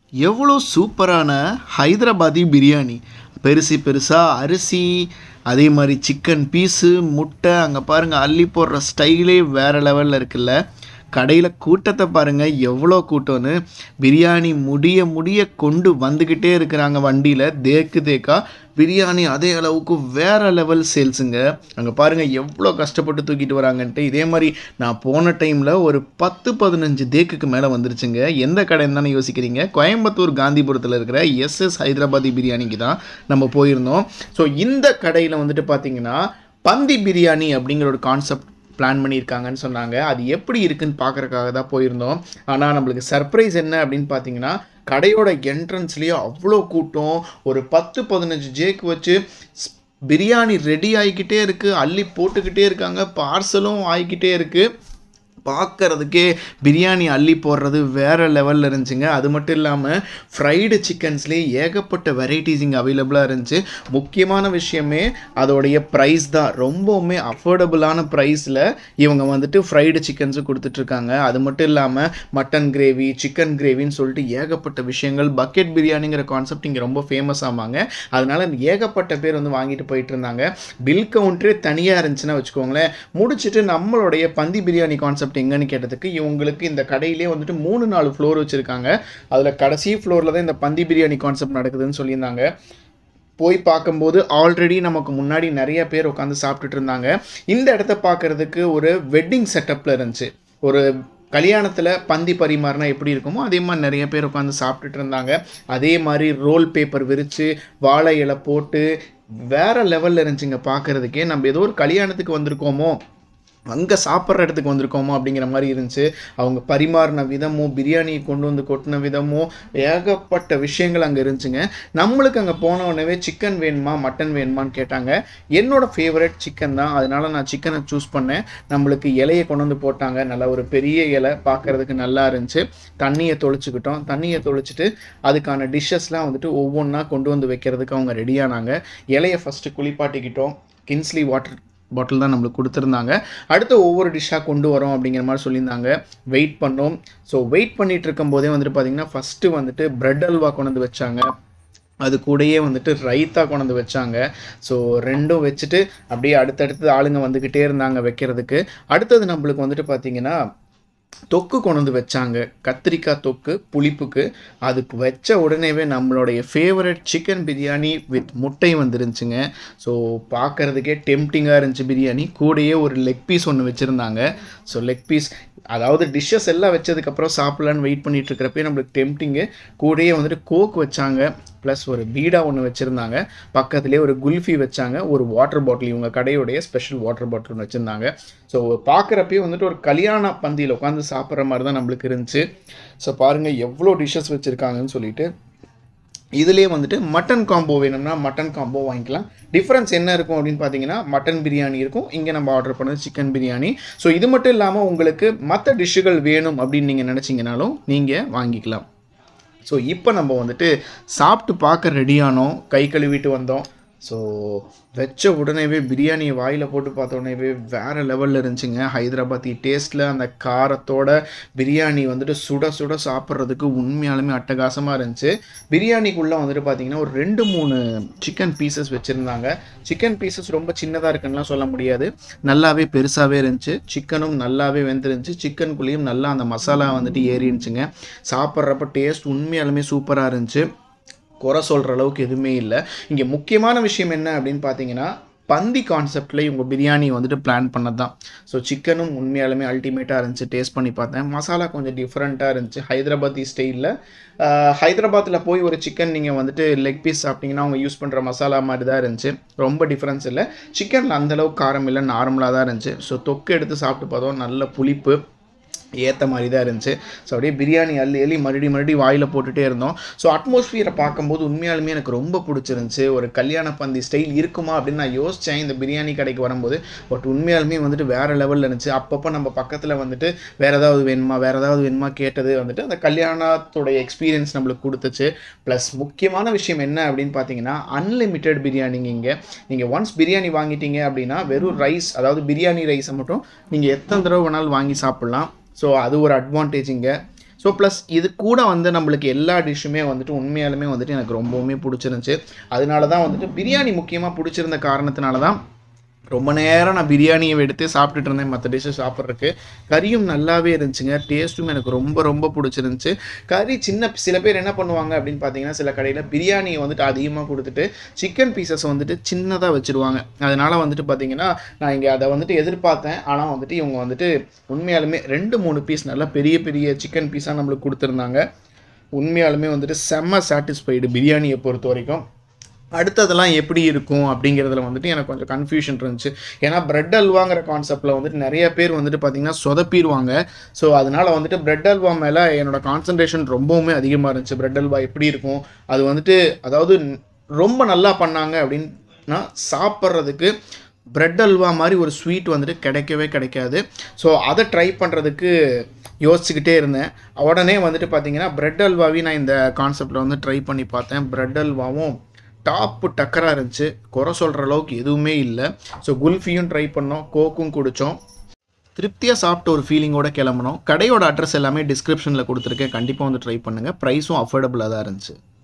எவ்வளோ சூப்பரான ஹைதராபாதி பிரியாணி பெருசு பெருசாக அரிசி அதே மாதிரி சிக்கன் பீஸு முட்டை அங்கே பாருங்கள் அள்ளி போடுற ஸ்டைலே வேறு லெவலில் இருக்குல்ல கடையில் கூட்டத்தை பாருங்கள் எவ்வளோ கூட்டம்னு பிரியாணி முடிய முடிய கொண்டு வந்துக்கிட்டே இருக்கிறாங்க வண்டியில் தேக்கு தேக்கா பிரியாணி அதே அளவுக்கு வேறு லெவல் சேல்ஸுங்க அங்கே பாருங்கள் எவ்வளோ கஷ்டப்பட்டு தூக்கிட்டு வராங்கன்ட்டு இதே மாதிரி நான் போன டைமில் ஒரு பத்து பதினஞ்சு தேக்குக்கு மேலே வந்துருச்சுங்க எந்த கடைன்னு தானே யோசிக்கிறீங்க கோயம்புத்தூர் காந்திபுரத்தில் இருக்கிற எஸ்எஸ் ஹைதராபாதி பிரியாணிக்கு தான் நம்ம போயிருந்தோம் ஸோ இந்த கடையில் வந்துட்டு பார்த்தீங்கன்னா பந்தி பிரியாணி அப்படிங்கிற ஒரு கான்செப்ட் பிளான் பண்ணியிருக்காங்கன்னு சொன்னாங்க அது எப்படி இருக்குன்னு பார்க்குறக்காக தான் போயிருந்தோம் ஆனால் நம்மளுக்கு சர்ப்ரைஸ் என்ன அப்படின்னு பார்த்தீங்கன்னா கடையோட என்ட்ரன்ஸ்லேயே அவ்வளோ கூட்டம் ஒரு பத்து பதினஞ்சு ஜேக்கு வச்சு ஸ்- பிரியாணி ரெடி ஆகிக்கிட்டே இருக்குது அள்ளி போட்டுக்கிட்டே இருக்காங்க பார்சலும் ஆகிக்கிட்டே இருக்குது பார்க்கறதுக்கே பிரியாணி அள்ளி போடுறது வேறு லெவலில் இருந்துச்சுங்க அது மட்டும் இல்லாமல் ஃப்ரைடு சிக்கன்ஸ்லேயே ஏகப்பட்ட வெரைட்டிஸ் இங்கே அவைலபிளாக இருந்துச்சு முக்கியமான விஷயமே அதோடைய ப்ரைஸ் தான் ரொம்பவுமே அஃபோர்டபுளான ப்ரைஸில் இவங்க வந்துட்டு ஃப்ரைடு சிக்கன்ஸும் கொடுத்துட்ருக்காங்க அது மட்டும் இல்லாமல் மட்டன் கிரேவி சிக்கன் கிரேவின்னு சொல்லிட்டு ஏகப்பட்ட விஷயங்கள் பக்கெட் பிரியாணிங்கிற கான்செப்ட் இங்கே ரொம்ப ஃபேமஸ் ஆமாங்க அதனால ஏகப்பட்ட பேர் வந்து வாங்கிட்டு போயிட்டு இருந்தாங்க பில் கவுண்டரே தனியாக இருந்துச்சுன்னா வச்சுக்கோங்களேன் முடிச்சுட்டு நம்மளுடைய பந்தி பிரியாணி கான்செப்ட் எங்கன்னு கேட்டதுக்கு இவங்களுக்கு இந்த கடையிலே வந்துட்டு மூணு நாலு ஃப்ளோர் வச்சுருக்காங்க அதில் கடைசி ஃப்ளோரில் தான் இந்த பந்தி பிரியாணி கான்செப்ட் நடக்குதுன்னு சொல்லியிருந்தாங்க போய் பார்க்கும்போது ஆல்ரெடி நமக்கு முன்னாடி நிறைய பேர் உட்காந்து சாப்பிட்டுட்டு இருந்தாங்க இந்த இடத்த பார்க்கறதுக்கு ஒரு வெட்டிங் செட்டப்பில் இருந்துச்சு ஒரு கல்யாணத்தில் பந்தி பரிமாறினா எப்படி இருக்குமோ அதே மாதிரி நிறைய பேர் உட்காந்து சாப்பிட்டுட்டு இருந்தாங்க அதே மாதிரி ரோல் பேப்பர் விரித்து வாழை இலை போட்டு வேற லெவலில் இருந்துச்சுங்க பார்க்கறதுக்கே நம்ம ஏதோ ஒரு கல்யாணத்துக்கு வந்திருக்கோமோ அங்கே சாப்பிட்ற இடத்துக்கு வந்திருக்கோமோ அப்படிங்கிற மாதிரி இருந்துச்சு அவங்க பரிமாறின விதமும் பிரியாணி கொண்டு வந்து கொட்டின விதமும் ஏகப்பட்ட விஷயங்கள் அங்கே இருந்துச்சுங்க நம்மளுக்கு அங்கே போன உடனே சிக்கன் வேணுமா மட்டன் வேணுமான்னு கேட்டாங்க என்னோட ஃபேவரட் சிக்கன் தான் அதனால நான் சிக்கனை சூஸ் பண்ணேன் நம்மளுக்கு இலையை கொண்டு வந்து போட்டாங்க நல்லா ஒரு பெரிய இலை பார்க்கறதுக்கு நல்லா இருந்துச்சு தண்ணியை தொளிச்சுக்கிட்டோம் தண்ணியை தொளிச்சிட்டு அதுக்கான டிஷ்ஷஸ்லாம் வந்துட்டு ஒவ்வொன்றா கொண்டு வந்து வைக்கிறதுக்கு அவங்க ரெடியானாங்க இலையை ஃபஸ்ட்டு குளிப்பாட்டிக்கிட்டோம் கின்ஸ்லி வாட்டர் பாட்டில் தான் நம்மளுக்கு கொடுத்துருந்தாங்க அடுத்து ஒவ்வொரு டிஷ்ஷாக கொண்டு வரோம் அப்படிங்கிற மாதிரி சொல்லியிருந்தாங்க வெயிட் பண்ணோம் ஸோ வெயிட் பண்ணிட்டு இருக்கும்போதே வந்துட்டு பார்த்தீங்கன்னா ஃபஸ்ட்டு வந்துட்டு பிரெட் அல்வா கொண்டு வந்து வச்சாங்க அது கூடயே வந்துட்டு ரைத்தா கொண்டு வந்து வச்சாங்க ஸோ ரெண்டும் வச்சுட்டு அப்படியே அடுத்தடுத்து ஆளுங்க வந்துக்கிட்டே இருந்தாங்க வைக்கிறதுக்கு அடுத்தது நம்மளுக்கு வந்துட்டு பார்த்தீங்கன்னா தொக்கு கொண்டு வந்து வச்சாங்க கத்திரிக்காய் தொக்கு புளிப்புக்கு அதுக்கு வச்ச உடனேவே நம்மளுடைய ஃபேவரட் சிக்கன் பிரியாணி வித் முட்டை வந்துருந்துச்சுங்க ஸோ பார்க்கறதுக்கே டெம்டிங்காக இருந்துச்சு பிரியாணி கூடயே ஒரு லெக் பீஸ் ஒன்று வச்சுருந்தாங்க ஸோ லெக் பீஸ் அதாவது டிஷ்ஷஸ் எல்லாம் வச்சதுக்கப்புறம் சாப்பிட்லான்னு வெயிட் பண்ணிட்டு இருக்கிறப்பே நம்மளுக்கு டெம்டிங்கு கூடயே வந்துட்டு கோக் வச்சாங்க ப்ளஸ் ஒரு பீடா ஒன்று வச்சுருந்தாங்க பக்கத்துலேயே ஒரு குல்ஃபி வச்சாங்க ஒரு வாட்டர் பாட்டில் இவங்க கடையுடைய ஸ்பெஷல் வாட்டர் பாட்டில் ஒன்று வச்சுருந்தாங்க ஸோ பார்க்குறப்பே வந்துட்டு ஒரு கல்யாண பந்தியில் உட்காந்து சாப்பிட்ற மாதிரி தான் நம்மளுக்கு இருந்துச்சு ஸோ பாருங்கள் எவ்வளோ டிஷ்ஷஸ் வச்சுருக்காங்கன்னு சொல்லிட்டு இதுலேயே வந்துட்டு மட்டன் காம்போ வேணும்னா மட்டன் காம்போ வாங்கிக்கலாம் டிஃப்ரென்ஸ் என்ன இருக்கும் அப்படின்னு பார்த்தீங்கன்னா மட்டன் பிரியாணி இருக்கும் இங்கே நம்ம ஆர்டர் பண்ணது சிக்கன் பிரியாணி ஸோ இது மட்டும் இல்லாமல் உங்களுக்கு மற்ற டிஷ்ஷுகள் வேணும் அப்படின்னு நீங்கள் நினச்சிங்கனாலும் நீங்கள் வாங்கிக்கலாம் ஸோ இப்போ நம்ம வந்துட்டு சாப்பிட்டு பார்க்க ரெடியானோம் கை கழுவிட்டு வந்தோம் ஸோ வச்ச உடனேவே பிரியாணியை வாயில் போட்டு பார்த்த உடனேவே வேறு லெவலில் இருந்துச்சுங்க ஹைதராபாத்தி டேஸ்ட்டில் அந்த காரத்தோட பிரியாணி வந்துட்டு சுட சுட சாப்பிட்றதுக்கு உண்மையாலுமே அட்டகாசமாக இருந்துச்சு பிரியாணிக்குள்ளே வந்துட்டு பார்த்தீங்கன்னா ஒரு ரெண்டு மூணு சிக்கன் பீசஸ் வச்சுருந்தாங்க சிக்கன் பீசஸ் ரொம்ப சின்னதாக இருக்குன்னுலாம் சொல்ல முடியாது நல்லாவே பெருசாகவே இருந்துச்சு சிக்கனும் நல்லாவே வெந்துருந்துச்சு சிக்கனுக்குள்ளேயும் நல்லா அந்த மசாலா வந்துட்டு ஏறி இருந்துச்சுங்க சாப்பிட்றப்ப டேஸ்ட் உண்மையாலுமே சூப்பராக இருந்துச்சு குறை சொல்கிற அளவுக்கு எதுவுமே இல்லை இங்கே முக்கியமான விஷயம் என்ன அப்படின்னு பார்த்தீங்கன்னா பந்தி கான்செப்டில் இவங்க பிரியாணி வந்துட்டு பிளான் பண்ணது தான் ஸோ சிக்கனும் உண்மையாலுமே அல்டிமேட்டாக இருந்துச்சு டேஸ்ட் பண்ணி பார்த்தேன் மசாலா கொஞ்சம் டிஃப்ரெண்ட்டாக இருந்துச்சு ஹைதராபாத்தி ஸ்டைலில் ஹைதராபாத்தில் போய் ஒரு சிக்கன் நீங்கள் வந்துட்டு லெக் பீஸ் சாப்பிட்டீங்கன்னா அவங்க யூஸ் பண்ணுற மசாலா மாதிரி தான் இருந்துச்சு ரொம்ப டிஃப்ரென்ஸ் இல்லை சிக்கனில் அந்தளவுக்கு காரம் இல்லை நார்மலாக தான் இருந்துச்சு ஸோ தொக்கு எடுத்து சாப்பிட்டு பார்த்தோம் நல்ல புளிப்பு ஏற்ற மாதிரி தான் இருந்துச்சு ஸோ அப்படியே பிரியாணி அள்ளி அள்ளி மறுபடியும் மறுபடியும் வாயில் போட்டுகிட்டே இருந்தோம் ஸோ அட்மாஸ்ஃபியரை பார்க்கும்போது உண்மையாலுமே எனக்கு ரொம்ப பிடிச்சிருந்துச்சு ஒரு கல்யாண பந்தி ஸ்டைல் இருக்குமா அப்படின்னு நான் யோசித்தேன் இந்த பிரியாணி கடைக்கு வரும்போது பட் உண்மையாலுமே வந்துட்டு வேறு லெவலில் இருந்துச்சு அப்பப்போ நம்ம பக்கத்தில் வந்துட்டு வேறு ஏதாவது வேணுமா வேறு ஏதாவது வேணுமா கேட்டது வந்துட்டு அந்த கல்யாணத்தோடைய எக்ஸ்பீரியன்ஸ் நம்மளுக்கு கொடுத்துச்சு ப்ளஸ் முக்கியமான விஷயம் என்ன அப்படின்னு பார்த்தீங்கன்னா அன்லிமிட்டெட் பிரியாணிங்க இங்கே நீங்கள் ஒன்ஸ் பிரியாணி வாங்கிட்டீங்க அப்படின்னா வெறும் ரைஸ் அதாவது பிரியாணி ரைஸை மட்டும் நீங்கள் எத்தனை தடவை வேணாலும் வாங்கி சாப்பிட்லாம் ஸோ அது ஒரு அட்வான்டேஜ் இங்கே ஸோ ஸோ ப்ளஸ் இது கூட வந்து நம்மளுக்கு எல்லா டிஷ்ஷுமே வந்துட்டு உண்மையாலுமே வந்துட்டு எனக்கு ரொம்பவுமே பிடிச்சிருந்துச்சு அதனால தான் வந்துட்டு பிரியாணி முக்கியமாக பிடிச்சிருந்த காரணத்தினால தான் ரொம்ப நேரம் நான் பிரியாணியை எடுத்து சாப்பிட்டுட்டு இருந்தேன் மற்ற டிஷ்ஷை சாப்பிட்றதுக்கு கறியும் நல்லாவே இருந்துச்சுங்க டேஸ்ட்டும் எனக்கு ரொம்ப ரொம்ப பிடிச்சிருந்துச்சு கறி சின்ன சில பேர் என்ன பண்ணுவாங்க அப்படின்னு பார்த்தீங்கன்னா சில கடையில் பிரியாணியை வந்துட்டு அதிகமாக கொடுத்துட்டு சிக்கன் பீசஸ் வந்துட்டு சின்னதாக வச்சுருவாங்க அதனால் வந்துட்டு பார்த்தீங்கன்னா நான் இங்கே அதை வந்துட்டு எதிர்பார்த்தேன் ஆனால் வந்துட்டு இவங்க வந்துட்டு உண்மையாலுமே ரெண்டு மூணு பீஸ் நல்லா பெரிய பெரிய சிக்கன் பீஸாக நம்மளுக்கு கொடுத்துருந்தாங்க உண்மையாலுமே வந்துட்டு செம்ம சாட்டிஸ்ஃபைடு பிரியாணியை பொறுத்த வரைக்கும் அடுத்ததெல்லாம் எப்படி இருக்கும் அப்படிங்கிறதுல வந்துட்டு எனக்கு கொஞ்சம் கன்ஃபியூஷன் இருந்துச்சு ஏன்னா பிரெட் அல்வாங்கிற கான்செப்டில் வந்துட்டு நிறைய பேர் வந்துட்டு பார்த்தீங்கன்னா சொதப்பிடுவாங்க ஸோ அதனால் வந்துட்டு பிரெட் அல்வா மேலே என்னோட கான்சன்ட்ரேஷன் ரொம்பவுமே அதிகமாக இருந்துச்சு பிரெட் அல்வா எப்படி இருக்கும் அது வந்துட்டு அதாவது ரொம்ப நல்லா பண்ணாங்க அப்படின்னா சாப்பிட்றதுக்கு பிரெட் அல்வா மாதிரி ஒரு ஸ்வீட் வந்துட்டு கிடைக்கவே கிடைக்காது ஸோ அதை ட்ரை பண்ணுறதுக்கு யோசிச்சுக்கிட்டே இருந்தேன் உடனே வந்துட்டு பார்த்தீங்கன்னா பிரெட் அல்வாவையும் நான் இந்த கான்செப்டில் வந்து ட்ரை பண்ணி பார்த்தேன் பிரெட் அல்வாவும் டாப்பு டக்கராக இருந்துச்சு குறை சொல்கிற அளவுக்கு எதுவுமே இல்லை ஸோ குல்ஃபியும் ட்ரை பண்ணோம் கோக்கும் குடித்தோம் திருப்தியாக சாப்பிட்ட ஒரு ஃபீலிங்கோட கிளம்பணும் கடையோட அட்ரஸ் எல்லாமே டிஸ்கிரிப்ஷனில் கொடுத்துருக்கேன் கண்டிப்பாக வந்து ட்ரை பண்ணுங்கள் ப்ரைஸும் அஃபோர்டபுளாக தான் இருந்துச்சு